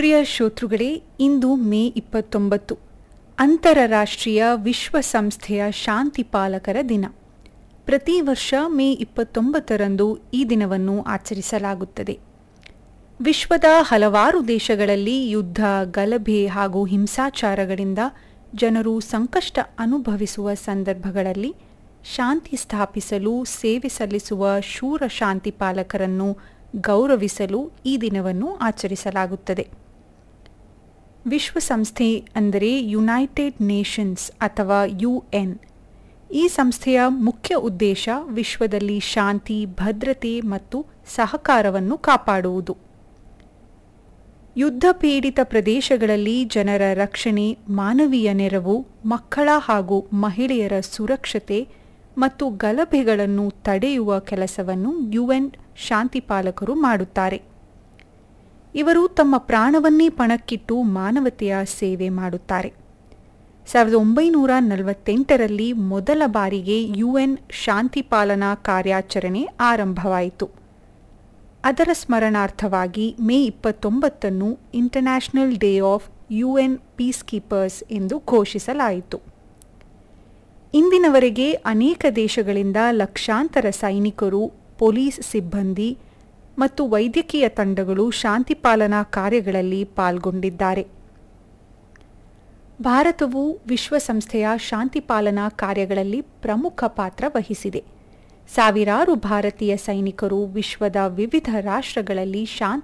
ಪ್ರಿಯ ಶ್ರೋತೃಗಳೇ ಇಂದು ಮೇ ಇಪ್ಪತ್ತೊಂಬತ್ತು ಅಂತಾರಾಷ್ಟ್ರೀಯ ವಿಶ್ವಸಂಸ್ಥೆಯ ಶಾಂತಿ ಪಾಲಕರ ದಿನ ಪ್ರತಿ ವರ್ಷ ಮೇ ಇಪ್ಪತ್ತೊಂಬತ್ತರಂದು ಈ ದಿನವನ್ನು ಆಚರಿಸಲಾಗುತ್ತದೆ ವಿಶ್ವದ ಹಲವಾರು ದೇಶಗಳಲ್ಲಿ ಯುದ್ಧ ಗಲಭೆ ಹಾಗೂ ಹಿಂಸಾಚಾರಗಳಿಂದ ಜನರು ಸಂಕಷ್ಟ ಅನುಭವಿಸುವ ಸಂದರ್ಭಗಳಲ್ಲಿ ಶಾಂತಿ ಸ್ಥಾಪಿಸಲು ಸೇವೆ ಸಲ್ಲಿಸುವ ಶೂರ ಶಾಂತಿ ಪಾಲಕರನ್ನು ಗೌರವಿಸಲು ಈ ದಿನವನ್ನು ಆಚರಿಸಲಾಗುತ್ತದೆ ವಿಶ್ವಸಂಸ್ಥೆ ಅಂದರೆ ಯುನೈಟೆಡ್ ನೇಷನ್ಸ್ ಅಥವಾ ಯುಎನ್ ಈ ಸಂಸ್ಥೆಯ ಮುಖ್ಯ ಉದ್ದೇಶ ವಿಶ್ವದಲ್ಲಿ ಶಾಂತಿ ಭದ್ರತೆ ಮತ್ತು ಸಹಕಾರವನ್ನು ಕಾಪಾಡುವುದು ಯುದ್ಧ ಪೀಡಿತ ಪ್ರದೇಶಗಳಲ್ಲಿ ಜನರ ರಕ್ಷಣೆ ಮಾನವೀಯ ನೆರವು ಮಕ್ಕಳ ಹಾಗೂ ಮಹಿಳೆಯರ ಸುರಕ್ಷತೆ ಮತ್ತು ಗಲಭೆಗಳನ್ನು ತಡೆಯುವ ಕೆಲಸವನ್ನು ಯುಎನ್ ಶಾಂತಿ ಪಾಲಕರು ಮಾಡುತ್ತಾರೆ ಇವರು ತಮ್ಮ ಪ್ರಾಣವನ್ನೇ ಪಣಕ್ಕಿಟ್ಟು ಮಾನವತೆಯ ಸೇವೆ ಮಾಡುತ್ತಾರೆ ಸಾವಿರದ ಒಂಬೈನೂರ ನಲವತ್ತೆಂಟರಲ್ಲಿ ಮೊದಲ ಬಾರಿಗೆ ಯುಎನ್ ಶಾಂತಿ ಪಾಲನಾ ಕಾರ್ಯಾಚರಣೆ ಆರಂಭವಾಯಿತು ಅದರ ಸ್ಮರಣಾರ್ಥವಾಗಿ ಮೇ ಇಪ್ಪತ್ತೊಂಬತ್ತನ್ನು international day of UN peacekeepers ಎಂದು ಘೋಷಿಸಲಾಯಿತು ಇಂದಿನವರೆಗೆ ಅನೇಕ ದೇಶಗಳಿಂದ ಲಕ್ಷಾಂತರ ಸೈನಿಕರು ಪೊಲೀಸ್ ಸಿಬ್ಬಂದಿ ಮತ್ತು ವೈದ್ಯಕೀಯ ತಂಡಗಳು ಶಾಂತಿ ಪಾಲನಾ ಕಾರ್ಯಗಳಲ್ಲಿ ಪಾಲ್ಗೊಂಡಿದ್ದಾರೆ ಭಾರತವು ವಿಶ್ವಸಂಸ್ಥೆಯ ಶಾಂತಿ ಪಾಲನಾ ಕಾರ್ಯಗಳಲ್ಲಿ ಪ್ರಮುಖ ಪಾತ್ರ ವಹಿಸಿದೆ ಸಾವಿರಾರು ಭಾರತೀಯ ಸೈನಿಕರು ವಿಶ್ವದ ವಿವಿಧ ರಾಷ್ಟ್ರಗಳಲ್ಲಿ ಶಾಂತಿ